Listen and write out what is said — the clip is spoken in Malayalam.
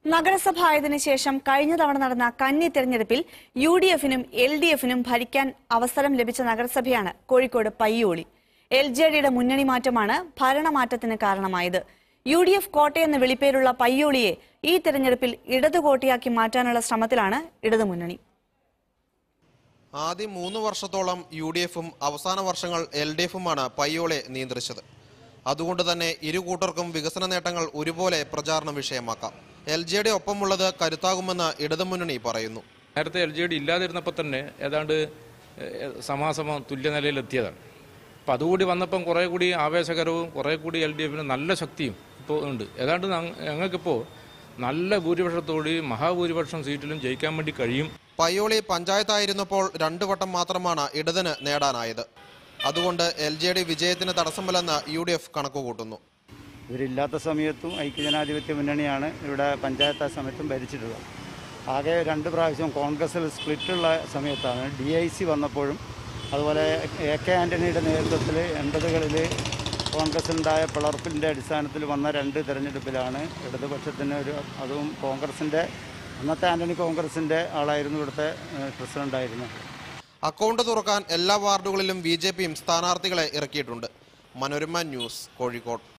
നഗരസഭ ആയതിനു ശേഷം കഴിഞ്ഞ തവണ നടന്ന കന്നി തെരഞ്ഞെടുപ്പിൽ യു ഡി എഫിനും എൽ ഡി എഫിനും ഭരിക്കാൻ അവസരം ലഭിച്ച നഗരസഭയാണ് കോഴിക്കോട് പയ്യോളി എൽ ജെ ഡിയുടെ മുന്നണി മാറ്റമാണ് ഭരണമാറ്റത്തിന് കാരണമായത് യു ഡി എഫ് കോട്ടയെന്ന് വിളിപ്പേരുള്ള പയ്യോളിയെ ഈ തെരഞ്ഞെടുപ്പിൽ ഇടതു കോട്ടയാക്കി മാറ്റാനുള്ള ശ്രമത്തിലാണ് ഇടതുമുന്നണി ആദ്യം മൂന്ന് വർഷത്തോളം യു ഡി എഫും അവസാന വർഷങ്ങൾ എൽ ഡി എഫുമാണ് പയ്യോളെ നിയന്ത്രിച്ചത് അതുകൊണ്ട് തന്നെ ഇരു കൂട്ടർക്കും വികസന നേട്ടങ്ങൾ ഒരുപോലെ പ്രചാരണ വിഷയമാക്കാം എൽ ജെ ഡി ഒപ്പമുള്ളത് കരുത്താകുമെന്ന് ഇടതുമുന്നണി പറയുന്നു നേരത്തെ എൽ ജെ ഡി ഇല്ലാതിരുന്നപ്പോൾ തന്നെ ഏതാണ്ട് ഏഹ്, സമാസമം തുല്യനിലയിലെത്തിയതാണ് അപ്പം അതുകൂടി വന്നപ്പം കുറേ കൂടി ആവേശകരവും കുറേ കൂടി എൽ ഡി എഫിന് നല്ല ശക്തിയും ഇപ്പോൾ ഉണ്ട് ഏതാണ്ട് ഞങ്ങ- ഞങ്ങൾക്കിപ്പോൾ നല്ല ഭൂരിപക്ഷത്തോടെ മഹാഭൂരിപക്ഷം സീറ്റിലും ജയിക്കാൻ വേണ്ടി കഴിയും പയ്യോളി പഞ്ചായത്തായിരുന്നപ്പോൾ രണ്ടു വട്ടം മാത്രമാണ് ഇടതിന് നേടാനായത് അതുകൊണ്ട് എൽ ജെ ഡി വിജയത്തിന് തടസ്സമില്ലെന്ന് യു ഡി എഫ് കണക്കുകൂട്ടുന്നു ഇവരില്ലാത്ത സമയത്തും ഐക്യജനാധിപത്യ മുന്നണിയാണ് ഇവിടെ പഞ്ചായത്ത് സമയത്തും ഭരിച്ചിട്ടുള്ളത് ആകെ രണ്ട് പ്രാവശ്യം കോൺഗ്രസിൽ സ്പ്ലിറ്റുള്ള സമയത്താണ് ഡി ഐ സി വന്നപ്പോഴും അതുപോലെ എ കെ ആൻ്റണിയുടെ നേതൃത്വത്തിൽ എൺപതുകളിൽ കോൺഗ്രസിനുണ്ടായ പിളർപ്പിൻ്റെ അടിസ്ഥാനത്തിൽ വന്ന രണ്ട് തെരഞ്ഞെടുപ്പിലാണ് ഇടതുപക്ഷത്തിന് ഒരു അതും കോൺഗ്രസിൻ്റെ അന്നത്തെ ആൻ്റണി കോൺഗ്രസിൻ്റെ ആളായിരുന്നു ഇവിടുത്തെ പ്രസിഡൻ്റായിരുന്നത് അക്കൗണ്ട് തുറക്കാൻ എല്ലാ വാർഡുകളിലും ബി ജെ പിയും സ്ഥാനാർത്ഥികളെ ഇറക്കിയിട്ടുണ്ട് മനോരമ ന്യൂസ് കോഴിക്കോട്